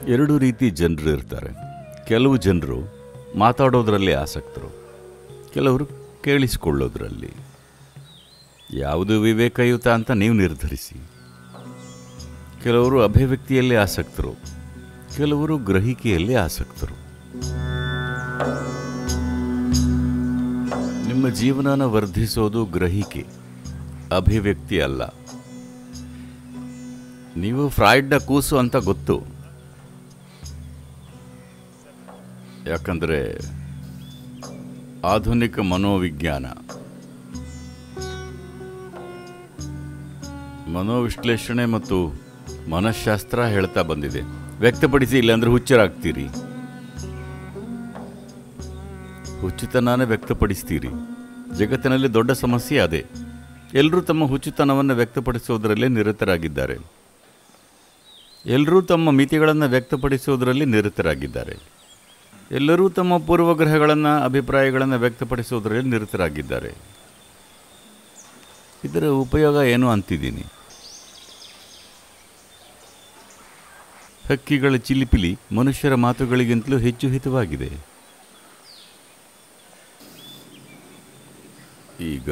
ಎರಡು ರೀತಿ ಜನರು ಇರ್ತಾರೆ ಕೆಲವು ಜನರು ಮಾತಾಡೋದ್ರಲ್ಲಿ ಆಸಕ್ತರು ಕೆಲವರು ಕೇಳಿಸಿಕೊಳ್ಳೋದ್ರಲ್ಲಿ ಯಾವುದು ವಿವೇಕಯುತ ಅಂತ ನೀವು ನಿರ್ಧರಿಸಿ ಕೆಲವರು ಅಭಿವ್ಯಕ್ತಿಯಲ್ಲಿ ಆಸಕ್ತರು ಕೆಲವರು ಗ್ರಹಿಕೆಯಲ್ಲಿ ಆಸಕ್ತರು ನಿಮ್ಮ ಜೀವನನ ವರ್ಧಿಸೋದು ಗ್ರಹಿಕೆ ಅಭಿವ್ಯಕ್ತಿ ಅಲ್ಲ ನೀವು ಫ್ರಾಯ್ಡ್ನ ಕೂಸು ಅಂತ ಗೊತ್ತು ಯಾಕಂದರೆ ಆಧುನಿಕ ಮನೋವಿಜ್ಞಾನ ಮನೋವಿಶ್ಲೇಷಣೆ ಮತ್ತು ಮನಃಶಾಸ್ತ್ರ ಹೇಳ್ತಾ ಬಂದಿದೆ ವ್ಯಕ್ತಪಡಿಸಿ ಇಲ್ಲಾಂದ್ರೆ ಹುಚ್ಚರಾಗ್ತೀರಿ ಹುಚ್ಚುತನಾನೇ ವ್ಯಕ್ತಪಡಿಸ್ತೀರಿ ಜಗತ್ತಿನಲ್ಲಿ ದೊಡ್ಡ ಸಮಸ್ಯೆ ಅದೇ ಎಲ್ಲರೂ ತಮ್ಮ ಹುಚ್ಚುತನವನ್ನು ವ್ಯಕ್ತಪಡಿಸೋದರಲ್ಲೇ ನಿರತರಾಗಿದ್ದಾರೆ ಎಲ್ಲರೂ ತಮ್ಮ ಮಿತಿಗಳನ್ನು ವ್ಯಕ್ತಪಡಿಸೋದರಲ್ಲಿ ನಿರತರಾಗಿದ್ದಾರೆ ಎಲ್ಲರೂ ತಮ್ಮ ಪೂರ್ವಗ್ರಹಗಳನ್ನು ಅಭಿಪ್ರಾಯಗಳನ್ನು ವ್ಯಕ್ತಪಡಿಸೋದರಲ್ಲಿ ನಿರತರಾಗಿದ್ದಾರೆ ಇದರ ಉಪಯೋಗ ಏನು ಅಂತಿದ್ದೀನಿ ಹಕ್ಕಿಗಳ ಚಿಲಿಪಿಲಿ ಮನುಷ್ಯರ ಮಾತುಗಳಿಗಿಂತಲೂ ಹೆಚ್ಚು ಹಿತವಾಗಿದೆ ಈಗ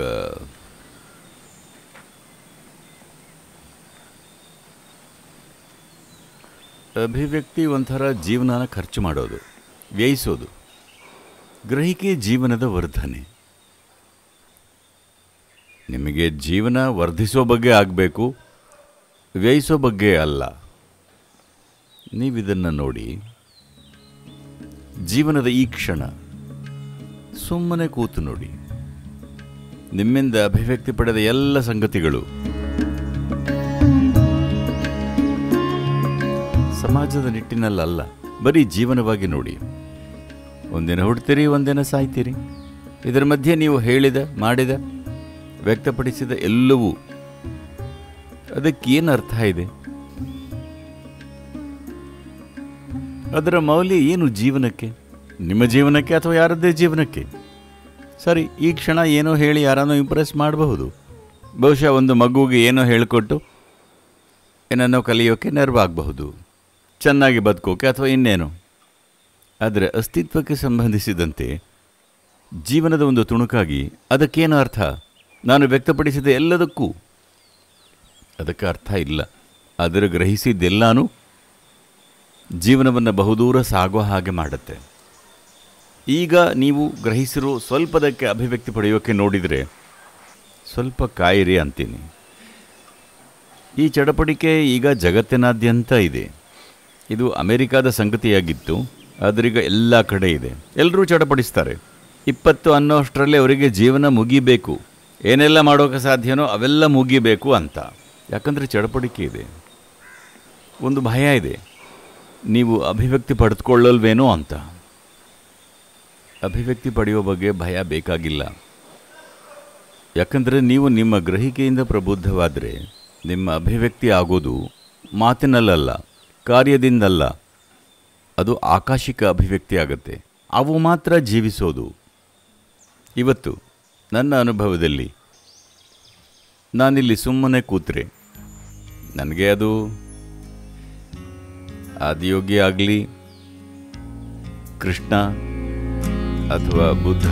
ಅಭಿವ್ಯಕ್ತಿ ಒಂಥರ ಜೀವನನ ಖರ್ಚು ಮಾಡೋದು ವ್ಯಯಿಸೋದು ಗ್ರಹಿಕೆ ಜೀವನದ ವರ್ಧನೆ ನಿಮಗೆ ಜೀವನ ವರ್ಧಿಸೋ ಬಗ್ಗೆ ಆಗಬೇಕು ವ್ಯಯಿಸೋ ಬಗ್ಗೆ ಅಲ್ಲ ನೀವಿದನ್ನು ನೋಡಿ ಜೀವನದ ಈ ಕ್ಷಣ ಸುಮ್ಮನೆ ಕೂತು ನೋಡಿ ನಿಮ್ಮಿಂದ ಅಭಿವ್ಯಕ್ತಿ ಪಡೆದ ಎಲ್ಲ ಸಂಗತಿಗಳು ಸಮಾಜದ ನಿಟ್ಟಿನಲ್ಲಲ್ಲ ಬರೀ ಜೀವನವಾಗಿ ನೋಡಿ ಒಂದಿನ ಹುಡ್ತೀರಿ ಒಂದಿನ ಸಾಯ್ತೀರಿ ಇದರ ಮಧ್ಯೆ ನೀವು ಹೇಳಿದ ಮಾಡಿದ ವ್ಯಕ್ತಪಡಿಸಿದ ಎಲ್ಲವೂ ಅದಕ್ಕೇನು ಅರ್ಥ ಇದೆ ಅದರ ಮೌಲ್ಯ ಏನು ಜೀವನಕ್ಕೆ ನಿಮ್ಮ ಜೀವನಕ್ಕೆ ಅಥವಾ ಯಾರದ್ದೇ ಜೀವನಕ್ಕೆ ಸರಿ ಈ ಕ್ಷಣ ಏನೋ ಹೇಳಿ ಯಾರನ್ನೋ ಇಂಪ್ರೆಸ್ ಮಾಡಬಹುದು ಬಹುಶಃ ಒಂದು ಮಗುವಿಗೆ ಏನೋ ಹೇಳಿಕೊಟ್ಟು ಏನನ್ನೋ ಕಲಿಯೋಕೆ ನೆರವಾಗಬಹುದು ಚೆನ್ನಾಗಿ ಬದುಕೋಕೆ ಅಥವಾ ಇನ್ನೇನು ಆದರೆ ಅಸ್ತಿತ್ವಕ್ಕೆ ಸಂಬಂಧಿಸಿದಂತೆ ಜೀವನದ ಒಂದು ತುಣುಕಾಗಿ ಅದಕ್ಕೇನು ಅರ್ಥ ನಾನು ವ್ಯಕ್ತಪಡಿಸಿದ ಎಲ್ಲದಕ್ಕೂ ಅದಕ್ಕೆ ಅರ್ಥ ಇಲ್ಲ ಅದರ ಗ್ರಹಿಸಿದ್ದೆಲ್ಲಾನು ಜೀವನವನ್ನು ಬಹುದೂರ ಸಾಗೋ ಹಾಗೆ ಮಾಡುತ್ತೆ ಈಗ ನೀವು ಗ್ರಹಿಸಿರೋ ಸ್ವಲ್ಪದಕ್ಕೆ ಅಭಿವ್ಯಕ್ತಿ ಪಡೆಯೋಕೆ ನೋಡಿದರೆ ಸ್ವಲ್ಪ ಕಾಯಿರಿ ಅಂತೀನಿ ಈ ಚಡಪಡಿಕೆ ಈಗ ಜಗತ್ತಿನಾದ್ಯಂತ ಇದೆ ಇದು ಅಮೆರಿಕಾದ ಸಂಗತಿಯಾಗಿತ್ತು ಆದ್ರೀಗ ಎಲ್ಲ ಕಡೆ ಇದೆ ಎಲ್ಲರೂ ಚಡಪಡಿಸ್ತಾರೆ ಇಪ್ಪತ್ತು ಅನ್ನೋಷ್ಟರಲ್ಲಿ ಅವರಿಗೆ ಜೀವನ ಮುಗಿಬೇಕು ಏನೆಲ್ಲ ಮಾಡೋಕೆ ಸಾಧ್ಯನೋ ಅವೆಲ್ಲ ಮುಗಿಬೇಕು ಅಂತ ಯಾಕಂದರೆ ಚಡಪಡಿಕೆ ಇದೆ ಒಂದು ಭಯ ಇದೆ ನೀವು ಅಭಿವ್ಯಕ್ತಿ ಪಡೆದುಕೊಳ್ಳಲ್ವೇನೋ ಅಂತ ಅಭಿವ್ಯಕ್ತಿ ಪಡೆಯುವ ಬಗ್ಗೆ ಭಯ ಬೇಕಾಗಿಲ್ಲ ಯಾಕಂದರೆ ನೀವು ನಿಮ್ಮ ಗ್ರಹಿಕೆಯಿಂದ ಪ್ರಬುದ್ಧವಾದರೆ ನಿಮ್ಮ ಅಭಿವ್ಯಕ್ತಿ ಆಗೋದು ಮಾತಿನಲ್ಲಲ್ಲ ಕಾರ್ಯದಿಂದಲ್ಲ ಅದು ಆಕಾಶಿಕ ಅಭಿವ್ಯಕ್ತಿ ಆಗುತ್ತೆ ಅವು ಮಾತ್ರ ಜೀವಿಸೋದು ಇವತ್ತು ನನ್ನ ಅನುಭವದಲ್ಲಿ ನಾನಿಲ್ಲಿ ಸುಮ್ಮನೆ ಕೂತ್ರೆ ನನಗೆ ಅದು ಆದಿಯೋಗಿ ಆಗಲಿ ಕೃಷ್ಣ ಅಥವಾ ಬುದ್ಧ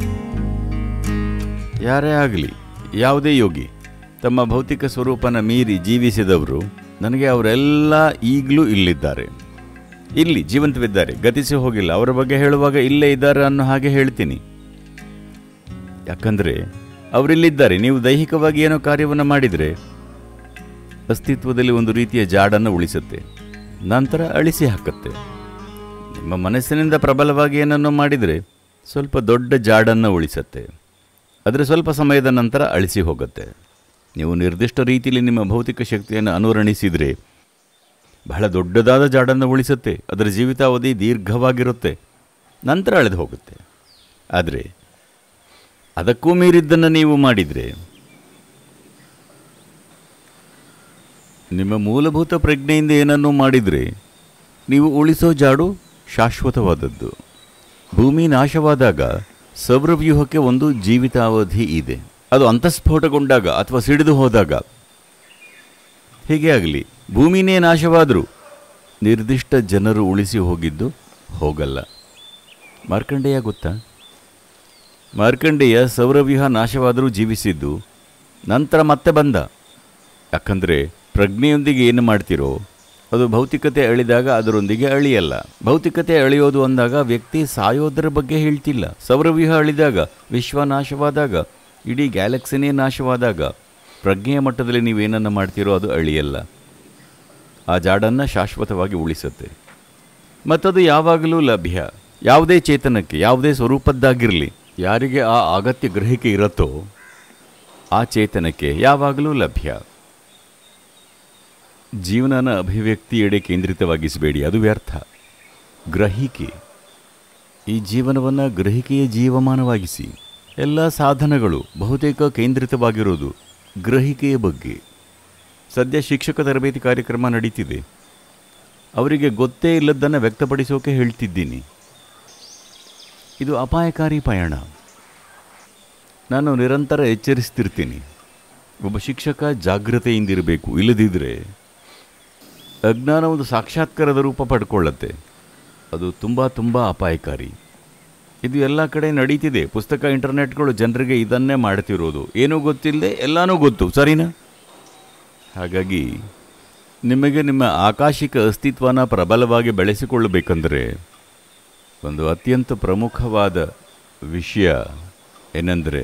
ಯಾರೇ ಆಗಲಿ ಯಾವುದೇ ಯೋಗಿ ತಮ್ಮ ಭೌತಿಕ ಸ್ವರೂಪನ ಮೀರಿ ಜೀವಿಸಿದವರು ನನಗೆ ಅವರೆಲ್ಲ ಈಗಲೂ ಇಲ್ಲಿದ್ದಾರೆ ಇಲ್ಲಿ ಜೀವಂತವಿದ್ದಾರೆ ಗತಿಸಿ ಹೋಗಿಲ್ಲ ಅವರ ಬಗ್ಗೆ ಹೇಳುವಾಗ ಇಲ್ಲೇ ಇದ್ದಾರೆ ಅನ್ನೋ ಹಾಗೆ ಹೇಳ್ತೀನಿ ಯಾಕಂದರೆ ಅವರಿಲ್ಲಿದ್ದಾರೆ ನೀವು ದೈಹಿಕವಾಗಿ ಏನೋ ಕಾರ್ಯವನ್ನು ಮಾಡಿದರೆ ಅಸ್ತಿತ್ವದಲ್ಲಿ ಒಂದು ರೀತಿಯ ಜಾಡನ್ನು ಉಳಿಸುತ್ತೆ ನಂತರ ಅಳಿಸಿ ಹಾಕುತ್ತೆ ನಿಮ್ಮ ಮನಸ್ಸಿನಿಂದ ಪ್ರಬಲವಾಗಿ ಏನನ್ನೋ ಮಾಡಿದರೆ ಸ್ವಲ್ಪ ದೊಡ್ಡ ಜಾಡನ್ನು ಉಳಿಸುತ್ತೆ ಆದರೆ ಸ್ವಲ್ಪ ಸಮಯದ ನಂತರ ಅಳಿಸಿ ಹೋಗುತ್ತೆ ನೀವು ನಿರ್ದಿಷ್ಟ ರೀತಿಯಲ್ಲಿ ನಿಮ್ಮ ಭೌತಿಕ ಶಕ್ತಿಯನ್ನು ಅನುರಣಿಸಿದರೆ ಬಹಳ ದೊಡ್ಡದಾದ ಜಾಡನ್ನು ಉಳಿಸುತ್ತೆ ಅದರ ಜೀವಿತಾವಧಿ ದೀರ್ಘವಾಗಿರುತ್ತೆ ನಂತರ ಅಳೆದು ಹೋಗುತ್ತೆ ಆದರೆ ಅದಕ್ಕೂ ಮೀರಿದ್ದನ್ನು ನೀವು ಮಾಡಿದರೆ ನಿಮ್ಮ ಮೂಲಭೂತ ಪ್ರಜ್ಞೆಯಿಂದ ಏನನ್ನೂ ಮಾಡಿದರೆ ನೀವು ಉಳಿಸೋ ಜಾಡು ಶಾಶ್ವತವಾದದ್ದು ಭೂಮಿ ನಾಶವಾದಾಗ ಸೌರವ್ಯೂಹಕ್ಕೆ ಒಂದು ಜೀವಿತಾವಧಿ ಇದೆ ಅದು ಅಂತಸ್ಫೋಟಗೊಂಡಾಗ ಅಥವಾ ಸಿಡಿದು ಹೋದಾಗ ಹೇಗೆ ಆಗಲಿ ಭೂಮಿನೇ ನಾಶವಾದರೂ ನಿರ್ದಿಷ್ಟ ಜನರು ಉಳಿಸಿ ಹೋಗಿದ್ದು ಹೋಗಲ್ಲ ಮಾರ್ಕಂಡೇಯ ಗೊತ್ತಾ ಮಾರ್ಕಂಡೇಯ ಸೌರವ್ಯೂಹ ನಾಶವಾದರೂ ಜೀವಿಸಿದ್ದು ನಂತರ ಮತ್ತೆ ಬಂದ ಯಾಕಂದರೆ ಪ್ರಜ್ಞೆಯೊಂದಿಗೆ ಏನು ಮಾಡ್ತಿರೋ ಅದು ಭೌತಿಕತೆ ಅಳಿದಾಗ ಅದರೊಂದಿಗೆ ಅಳಿಯಲ್ಲ ಭೌತಿಕತೆ ಅಳಿಯೋದು ಅಂದಾಗ ವ್ಯಕ್ತಿ ಸಾಯೋದರ ಬಗ್ಗೆ ಹೇಳ್ತಿಲ್ಲ ಸೌರವ್ಯೂಹ ಅಳಿದಾಗ ವಿಶ್ವ ನಾಶವಾದಾಗ ಇಡೀ ಗ್ಯಾಲಕ್ಸಿನೇ ನಾಶವಾದಾಗ ಪ್ರಜ್ಞೆಯ ಮಟ್ಟದಲ್ಲಿ ನೀವೇನನ್ನು ಮಾಡ್ತೀರೋ ಅದು ಅಳಿಯಲ್ಲ ಆ ಜಾಡನ್ನು ಶಾಶ್ವತವಾಗಿ ಉಳಿಸುತ್ತೆ ಮತ್ತದು ಯಾವಾಗಲೂ ಲಭ್ಯ ಯಾವುದೇ ಚೇತನಕ್ಕೆ ಯಾವುದೇ ಸ್ವರೂಪದ್ದಾಗಿರಲಿ ಯಾರಿಗೆ ಆ ಅಗತ್ಯ ಗ್ರಹಿಕೆ ಇರುತ್ತೋ ಆ ಚೇತನಕ್ಕೆ ಯಾವಾಗಲೂ ಲಭ್ಯ ಜೀವನನ ಅಭಿವ್ಯಕ್ತಿಯೆಡೆ ಕೇಂದ್ರಿತವಾಗಿಸಬೇಡಿ ಅದು ವ್ಯರ್ಥ ಗ್ರಹಿಕೆ ಈ ಜೀವನವನ್ನು ಗ್ರಹಿಕೆಯ ಜೀವಮಾನವಾಗಿಸಿ ಎಲ್ಲ ಸಾಧನಗಳು ಬಹುತೇಕ ಕೇಂದ್ರಿತವಾಗಿರೋದು ಗ್ರಹಿಕೆಯ ಬಗ್ಗೆ ಸದ್ಯ ಶಿಕ್ಷಕ ತರಬೇತಿ ಕಾರ್ಯಕ್ರಮ ನಡೀತಿದೆ ಅವರಿಗೆ ಗೊತ್ತೇ ಇಲ್ಲದನ್ನು ವ್ಯಕ್ತಪಡಿಸೋಕೆ ಹೇಳ್ತಿದ್ದೀನಿ ಇದು ಅಪಾಯಕಾರಿ ಪಯಣ ನಾನು ನಿರಂತರ ಎಚ್ಚರಿಸ್ತಿರ್ತೀನಿ ಒಬ್ಬ ಶಿಕ್ಷಕ ಜಾಗೃತೆಯಿಂದಿರಬೇಕು ಇಲ್ಲದಿದ್ದರೆ ಅಜ್ಞಾನ ಒಂದು ಸಾಕ್ಷಾತ್ಕಾರದ ರೂಪ ಪಡ್ಕೊಳ್ಳತ್ತೆ ಅದು ತುಂಬ ತುಂಬ ಅಪಾಯಕಾರಿ ಇದು ಎಲ್ಲ ಕಡೆ ನಡೀತಿದೆ ಪುಸ್ತಕ ಇಂಟರ್ನೆಟ್ಗಳು ಜನರಿಗೆ ಇದನ್ನೇ ಮಾಡ್ತಿರೋದು ಏನೂ ಗೊತ್ತಿಲ್ಲದೆ ಎಲ್ಲನೂ ಗೊತ್ತು ಸರಿನಾ ಹಾಗಾಗಿ ನಿಮಗೆ ನಿಮ್ಮ ಆಕಾಶಿಕ ಅಸ್ತಿತ್ವನ ಪ್ರಬಲವಾಗಿ ಬೆಳೆಸಿಕೊಳ್ಳಬೇಕಂದ್ರೆ ಒಂದು ಅತ್ಯಂತ ಪ್ರಮುಖವಾದ ವಿಷಯ ಏನೆಂದರೆ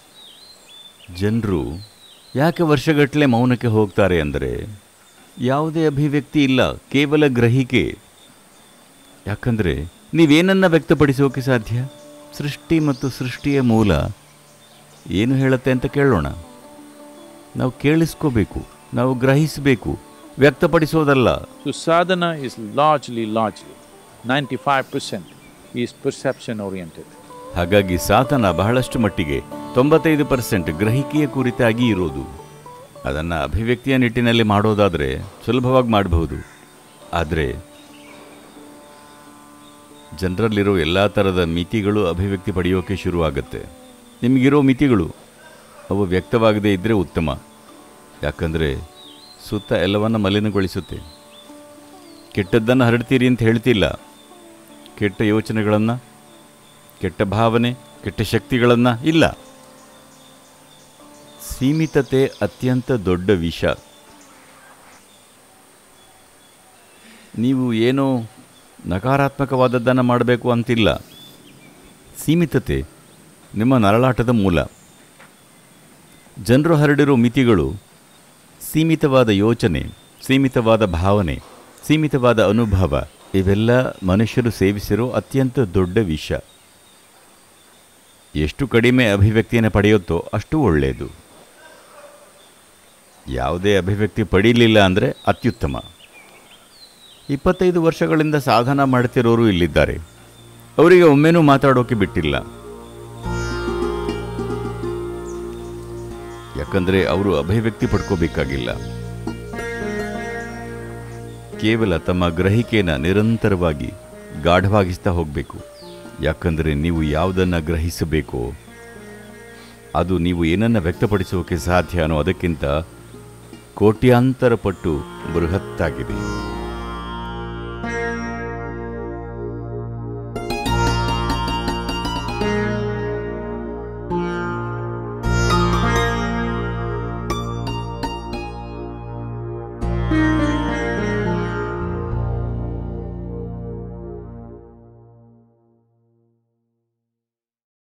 ಜನರು ಯಾಕೆ ವರ್ಷಗಟ್ಟಲೆ ಮೌನಕ್ಕೆ ಹೋಗ್ತಾರೆ ಅಂದರೆ ಯಾವುದೇ ಅಭಿವ್ಯಕ್ತಿ ಇಲ್ಲ ಕೇವಲ ಗ್ರಹಿಕೆ ಯಾಕಂದರೆ ನೀವೇನನ್ನ ವ್ಯಕ್ತಪಡಿಸೋಕೆ ಸಾಧ್ಯ ಸೃಷ್ಟಿ ಮತ್ತು ಸೃಷ್ಟಿಯ ಮೂಲ ಏನು ಹೇಳುತ್ತೆ ಅಂತ ಕೇಳೋಣ ನಾವು ಕೇಳಿಸ್ಕೋಬೇಕು ನಾವು ಗ್ರಹಿಸಬೇಕು ವ್ಯಕ್ತಪಡಿಸೋದಲ್ಲ So sadhana is largely, largely, ninety-five percent is perception oriented. ಹಾಗಾಗಿ ಸಾಧನ ಬಹಳಷ್ಟು ಮಟ್ಟಿಗೆ ತೊಂಬತ್ತೈದು ಪರ್ಸೆಂಟ್ ಗ್ರಹಿಕೆಯ ಕುರಿತಾಗಿ ಇರೋದು ಅದನ್ನು ಅಭಿವ್ಯಕ್ತಿಯ ನಿಟ್ಟಿನಲ್ಲಿ ಮಾಡೋದಾದರೆ ಸುಲಭವಾಗಿ ಮಾಡಬಹುದು ಆದರೆ ಜನರಲ್ಲಿರೋ ಎಲ್ಲ ಥರದ ಮಿತಿಗಳು ಅಭಿವ್ಯಕ್ತಿ ಪಡೆಯೋಕೆ ಶುರುವಾಗುತ್ತೆ ನಿಮಗಿರೋ ಮಿತಿಗಳು ಅವು ವ್ಯಕ್ತವಾಗದೇ ಇದ್ದರೆ ಉತ್ತಮ ಯಾಕಂದರೆ ಸುತ್ತ ಎಲ್ಲವನ್ನ ಮಲಿನಗೊಳಿಸುತ್ತೆ ಕೆಟ್ಟದ್ದನ್ನು ಹರಡ್ತೀರಿ ಅಂತ ಹೇಳ್ತಿಲ್ಲ ಕೆಟ್ಟ ಯೋಚನೆಗಳನ್ನು ಕೆಟ್ಟ ಭಾವನೆ ಕೆಟ್ಟ ಶಕ್ತಿಗಳನ್ನು ಇಲ್ಲ ಸೀಮಿತತೆ ಅತ್ಯಂತ ದೊಡ್ಡ ವಿಷ ನೀವು ಏನೋ ನಕಾರಾತ್ಮಕವಾದದ್ದನ್ನು ಮಾಡಬೇಕು ಅಂತಿಲ್ಲ ಸೀಮಿತತೆ ನಿಮ್ಮ ನರಳಾಟದ ಮೂಲ ಜನರು ಹರಡಿರೋ ಮಿತಿಗಳು ಸೀಮಿತವಾದ ಯೋಚನೆ ಸೀಮಿತವಾದ ಭಾವನೆ ಸೀಮಿತವಾದ ಅನುಭವ ಇವೆಲ್ಲ ಮನುಷ್ಯರು ಸೇವಿಸಿರೋ ಅತ್ಯಂತ ದೊಡ್ಡ ವಿಷ ಎಷ್ಟು ಕಡಿಮೆ ಅಭಿವ್ಯಕ್ತಿಯನ್ನು ಪಡೆಯುತ್ತೋ ಅಷ್ಟು ಒಳ್ಳೆಯದು ಯಾವುದೇ ಅಭಿವ್ಯಕ್ತಿ ಪಡೀಲಿಲ್ಲ ಅಂದರೆ ಅತ್ಯುತ್ತಮ ಇಪ್ಪತ್ತೈದು ವರ್ಷಗಳಿಂದ ಸಾಧನ ಮಾಡ್ತಿರೋರು ಇಲ್ಲಿದ್ದಾರೆ ಅವರಿಗೆ ಒಮ್ಮೆನೂ ಮಾತಾಡೋಕೆ ಬಿಟ್ಟಿಲ್ಲ ಯಾಕಂದರೆ ಅವರು ಅಭಿವ್ಯಕ್ತಿ ಪಡ್ಕೋಬೇಕಾಗಿಲ್ಲ ಕೇವಲ ತಮ್ಮ ಗ್ರಹಿಕೆಯನ್ನು ನಿರಂತರವಾಗಿ ಗಾಢವಾಗಿಸ್ತಾ ಹೋಗಬೇಕು ಯಾಕಂದರೆ ನೀವು ಯಾವುದನ್ನು ಗ್ರಹಿಸಬೇಕೋ ಅದು ನೀವು ಏನನ್ನು ವ್ಯಕ್ತಪಡಿಸೋಕೆ ಸಾಧ್ಯ ಅನ್ನೋ ಅದಕ್ಕಿಂತ ಕೋಟ್ಯಾಂತರ ಪಟ್ಟು ಬೃಹತ್ತಾಗಿದೆ